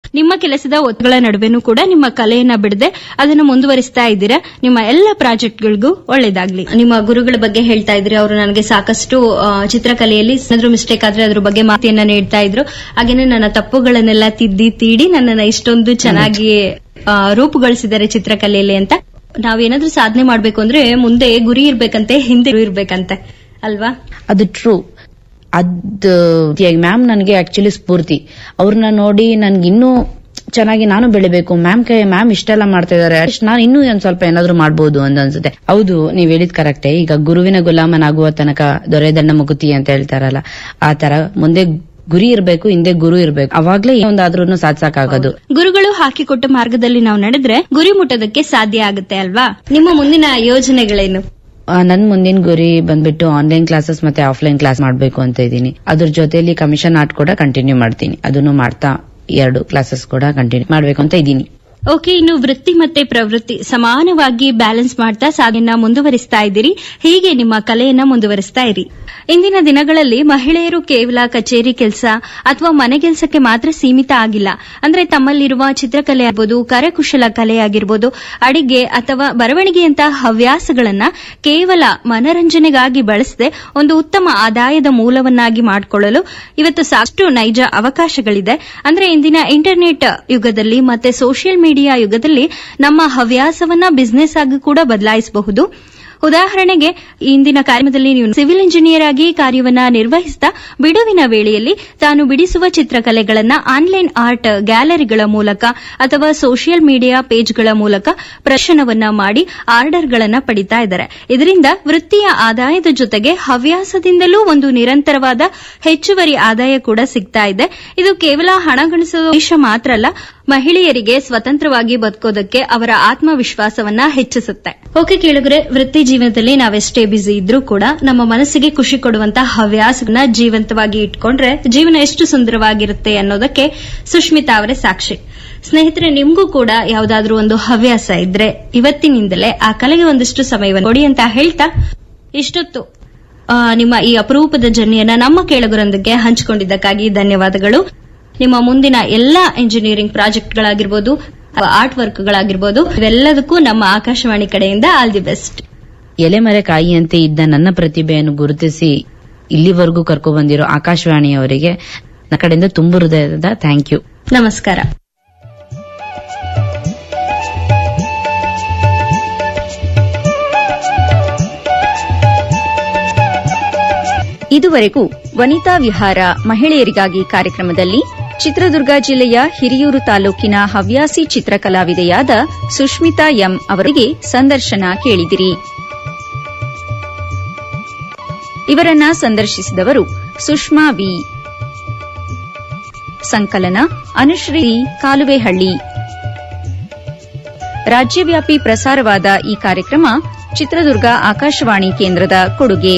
ನಿಮ್ಮ ಕೆಲಸದ ಒತ್ತುಗಳ ನಡುವೆನೂ ಕೂಡ ನಿಮ್ಮ ಕಲೆಯನ್ನ ಬಿಡದೆ ಅದನ್ನು ಮುಂದುವರಿಸ್ತಾ ಇದ್ದೀರಾ ನಿಮ್ಮ ಎಲ್ಲ ಪ್ರಾಜೆಕ್ಟ್ಗಳಿಗೂ ಒಳ್ಳೇದಾಗ್ಲಿ ನಿಮ್ಮ ಗುರುಗಳ ಬಗ್ಗೆ ಹೇಳ್ತಾ ಇದ್ರಿ ಅವರು ನನಗೆ ಸಾಕಷ್ಟು ಆ, ಚಿತ್ರಕಲೆಯಲ್ಲಿ ಏನಾದ್ರೂ ಮಿಸ್ಟೇಕ್ ಆದ್ರೆ ಅದ್ರ ಬಗ್ಗೆ ಮಾಹಿತಿಯನ್ನ ನೀಡ್ತಾ ಇದ್ರು ಹಾಗೇನೆ ನನ್ನ ತಪ್ಪುಗಳನ್ನೆಲ್ಲ ತಿದ್ದಿ ತೀಡಿ ನನ್ನನ್ನ ಇಷ್ಟೊಂದು ಚೆನ್ನಾಗಿ ಆ, ರೂಪುಗೊಳಿಸಿದ್ದಾರೆ ಚಿತ್ರಕಲೆಯಲ್ಲಿ ಅಂತ ನಾವೇನಾದ್ರೂ ಸಾಧನೆ ಮಾಡ್ಬೇಕು ಅಂದ್ರೆ ಮುಂದೆ ಗುರಿ ಇರ್ಬೇಕಂತೆ ಹಿಂದೆ ಗುರಿ ಇರ್ಬೇಕಂತೆ ಅಲ್ವಾ ಅದು ಟ್ರೂ ಅದ್ ಮ್ಯಾಮ್ ನನಗೆ ಆಕ್ಚುಲಿ ಸ್ಫೂರ್ತಿ ಅವ್ರನ್ನ ನೋಡಿ ನನ್ಗೆ ಇನ್ನೂ ಚೆನ್ನಾಗಿ ನಾನು ಬೆಳಿಬೇಕು ಮ್ಯಾಮ್ ಕೈ ಮ್ಯಾಮ್ ಇಷ್ಟೆಲ್ಲ ಮಾಡ್ತಾ ಇದಾರೆ ನಾನು ಇನ್ನೂ ಒಂದ್ ಸ್ವಲ್ಪ ಏನಾದ್ರು ಮಾಡ್ಬೋದು ಅಂತ ಅನ್ಸುತ್ತೆ ಹೌದು ನೀವ್ ಹೇಳಿದ್ ಕರೆಕ್ಟೇ ಈಗ ಗುರುವಿನ ಗುಲಾಮನಾಗುವ ತನಕ ದೊರೆದಣ್ಣ ಮುಗುತಿ ಅಂತ ಹೇಳ್ತಾರಲ್ಲ ಆ ತರ ಮುಂದೆ ಗುರಿ ಇರ್ಬೇಕು ಹಿಂದೆ ಗುರು ಇರ್ಬೇಕು ಅವಾಗ್ಲೇ ಒಂದಾದ್ರೂ ಸಾಧಿಸಕ್ಕಾಗೋದು ಗುರುಗಳು ಹಾಕಿಕೊಟ್ಟ ಮಾರ್ಗದಲ್ಲಿ ನಾವು ನಡೆದ್ರೆ ಗುರಿ ಮುಟ್ಟೋದಕ್ಕೆ ಸಾಧ್ಯ ಆಗುತ್ತೆ ಅಲ್ವಾ ನಿಮ್ಮ ಮುಂದಿನ ಯೋಜನೆಗಳೇನು ಆ, ನನ್ ಮುಂದಿನ ಗುರಿ ಬಂದ್ಬಿಟ್ಟು ಆನ್ಲೈನ್ ಕ್ಲಾಸಸ್ ಮತ್ತೆ ಆಫ್ಲೈನ್ ಕ್ಲಾಸ್ ಮಾಡ್ಬೇಕು ಅಂತ ಇದ್ದೀನಿ ಅದ್ರ ಜೊತೆಲಿ ಕಮಿಷನ್ ಆರ್ಟ್ ಕೂಡ ಕಂಟಿನ್ಯೂ ಮಾಡ್ತೀನಿ ಅದನ್ನು ಮಾಡ್ತಾ ಎರಡು ಕ್ಲಾಸಸ್ ಕೂಡ ಕಂಟಿನ್ಯೂ ಮಾಡ್ಬೇಕು ಅಂತ ಇದ್ದೀನಿ ಓಕೆ ಇನ್ನು ವೃತ್ತಿ ಮತ್ತೆ ಪ್ರವೃತ್ತಿ ಸಮಾನವಾಗಿ ಬ್ಯಾಲೆನ್ಸ್ ಮಾಡ್ತಾ ಸಾಗನ್ನ ಮುಂದುವರಿಸ್ತಾ ಇದ್ದೀರಿ ಹೀಗೆ ನಿಮ್ಮ ಕಲೆಯನ್ನ ಮುಂದುವರಿಸ್ತಾ ಇರಿ ಇಂದಿನ ದಿನಗಳಲ್ಲಿ ಮಹಿಳೆಯರು ಕೇವಲ ಕಚೇರಿ ಕೆಲಸ ಅಥವಾ ಮನೆ ಕೆಲಸಕ್ಕೆ ಮಾತ್ರ ಸೀಮಿತ ಆಗಿಲ್ಲ ಅಂದ್ರೆ ತಮ್ಮಲ್ಲಿರುವ ಚಿತ್ರಕಲೆ ಆಗ್ಬೋದು ಕರಕುಶಲ ಕಲೆ ಆಗಿರ್ಬೋದು ಅಡಿಗೆ ಅಥವಾ ಬರವಣಿಗೆಯಂತಹ ಹವ್ಯಾಸಗಳನ್ನ ಕೇವಲ ಮನರಂಜನೆಗಾಗಿ ಬಳಸದೆ ಒಂದು ಉತ್ತಮ ಆದಾಯದ ಮೂಲವನ್ನಾಗಿ ಮಾಡಿಕೊಳ್ಳಲು ಇವತ್ತು ಸಾಕಷ್ಟು ನೈಜ ಅವಕಾಶಗಳಿದೆ ಅಂದ್ರೆ ಇಂದಿನ ಇಂಟರ್ನೆಟ್ ಯುಗದಲ್ಲಿ ಮತ್ತೆ ಸೋಷಿಯಲ್ ಮೀಡಿಯಾ ಯುಗದಲ್ಲಿ ನಮ್ಮ ಹವ್ಯಾಸವನ್ನ ಬಿಸ್ನೆಸ್ ಆಗಿ ಕೂಡ ಬದಲಾಯಿಸಬಹುದು ಉದಾಹರಣೆಗೆ ಇಂದಿನ ಕಾರ್ಯದಲ್ಲಿ ನೀವು ಸಿವಿಲ್ ಇಂಜಿನಿಯರ್ ಆಗಿ ಕಾರ್ಯವನ್ನ ನಿರ್ವಹಿಸಿದ ಬಿಡುವಿನ ವೇಳೆಯಲ್ಲಿ ತಾನು ಬಿಡಿಸುವ ಚಿತ್ರಕಲೆಗಳನ್ನ ಆನ್ಲೈನ್ ಆರ್ಟ್ ಗ್ಯಾಲರಿಗಳ ಮೂಲಕ ಅಥವಾ ಸೋಷಿಯಲ್ ಮೀಡಿಯಾ ಪೇಜ್ಗಳ ಮೂಲಕ ಪ್ರದರ್ಶನವನ್ನ ಮಾಡಿ ಆರ್ಡರ್ಗಳನ್ನ ಪಡಿತಾ ಇದ್ದಾರೆ ಇದರಿಂದ ವೃತ್ತಿಯ ಆದಾಯದ ಜೊತೆಗೆ ಹವ್ಯಾಸದಿಂದಲೂ ಒಂದು ನಿರಂತರವಾದ ಹೆಚ್ಚುವರಿ ಆದಾಯ ಕೂಡ ಸಿಗ್ತಾ ಇದೆ ಇದು ಕೇವಲ ಹಣ ಗಳಿಸುವ ಉದ್ದೇಶ ಮಾತ್ರ ಅಲ್ಲ ಮಹಿಳೆಯರಿಗೆ ಸ್ವತಂತ್ರವಾಗಿ ಬದುಕೋದಕ್ಕೆ ಅವರ ಆತ್ಮವಿಶ್ವಾಸವನ್ನ ಹೆಚ್ಚಿಸುತ್ತೆ ಓಕೆ ಕೇಳಿದ್ರೆ ವೃತ್ತಿ ಜೀವನದಲ್ಲಿ ನಾವೆಷ್ಟೇ ಬಿಸಿ ಇದ್ರೂ ಕೂಡ ನಮ್ಮ ಮನಸ್ಸಿಗೆ ಖುಷಿ ಕೊಡುವಂತಹ ಹವ್ಯಾಸಗಳನ್ನ ಜೀವಂತವಾಗಿ ಇಟ್ಕೊಂಡ್ರೆ ಜೀವನ ಎಷ್ಟು ಸುಂದರವಾಗಿರುತ್ತೆ ಅನ್ನೋದಕ್ಕೆ ಸುಷ್ಮಿತಾ ಅವರೇ ಸಾಕ್ಷಿ ಸ್ನೇಹಿತರೆ ನಿಮ್ಗೂ ಕೂಡ ಯಾವ್ದಾದ್ರೂ ಒಂದು ಹವ್ಯಾಸ ಇದ್ರೆ ಇವತ್ತಿನಿಂದಲೇ ಆ ಕಲೆಗೆ ಒಂದಿಷ್ಟು ಸಮಯವನ್ನು ಕೊಡಿ ಅಂತ ಹೇಳ್ತಾ ಇಷ್ಟೊತ್ತು ಆ, ನಿಮ್ಮ ಈ ಅಪರೂಪದ ಜರ್ನಿಯನ್ನ ನಮ್ಮ ಕೇಳುಗರೊಂದಿಗೆ ಹಂಚಿಕೊಂಡಿದ್ದಕ್ಕಾಗಿ ಧನ್ಯವಾದಗಳು ನಿಮ್ಮ ಮುಂದಿನ ಎಲ್ಲಾ ಇಂಜಿನಿಯರಿಂಗ್ ಪ್ರಾಜೆಕ್ಟ್ಗಳಾಗಿರ್ಬೋದು ಆರ್ಟ್ ವರ್ಕ್ಗಳಾಗಿರ್ಬೋದು ಇವೆಲ್ಲದಕ್ಕೂ ನಮ್ಮ ಆಕಾಶವಾಣಿ ಕಡೆಯಿಂದ ಆಲ್ ದಿ ಬೆಸ್ಟ್ ಎಲೆಮರೆ ಕಾಯಿಯಂತೆ ಇದ್ದ ನನ್ನ ಪ್ರತಿಭೆಯನ್ನು ಗುರುತಿಸಿ ಇಲ್ಲಿವರೆಗೂ ಕರ್ಕೊ ಬಂದಿರೋ ಆಕಾಶವಾಣಿಯವರಿಗೆ ನನ್ನ ಕಡೆಯಿಂದ ತುಂಬ ಹೃದಯದ ಥ್ಯಾಂಕ್ ಯು ನಮಸ್ಕಾರ ಇದುವರೆಗೂ ವನಿತಾ ವಿಹಾರ ಮಹಿಳೆಯರಿಗಾಗಿ ಕಾರ್ಯಕ್ರಮದಲ್ಲಿ ಚಿತ್ರದುರ್ಗ ಜಿಲ್ಲೆಯ ಹಿರಿಯೂರು ತಾಲೂಕಿನ ಹವ್ಯಾಸಿ ಚಿತ್ರಕಲಾವಿದೆಯಾದ ಸುಷ್ಮಿತಾ ಎಂ ಅವರಿಗೆ ಸಂದರ್ಶನ ಕೇಳಿದಿರಿ ಇವರನ್ನ ಸಂದರ್ಶಿಸಿದವರು ಸುಷ್ಮಾ ವಿ ಸಂಕಲನ ಅನುಶ್ರೀ ಕಾಲುವೆಹಳ್ಳಿ ರಾಜ್ಯವ್ಯಾಪಿ ಪ್ರಸಾರವಾದ ಈ ಕಾರ್ಯಕ್ರಮ ಚಿತ್ರದುರ್ಗ ಆಕಾಶವಾಣಿ ಕೇಂದ್ರದ ಕೊಡುಗೆ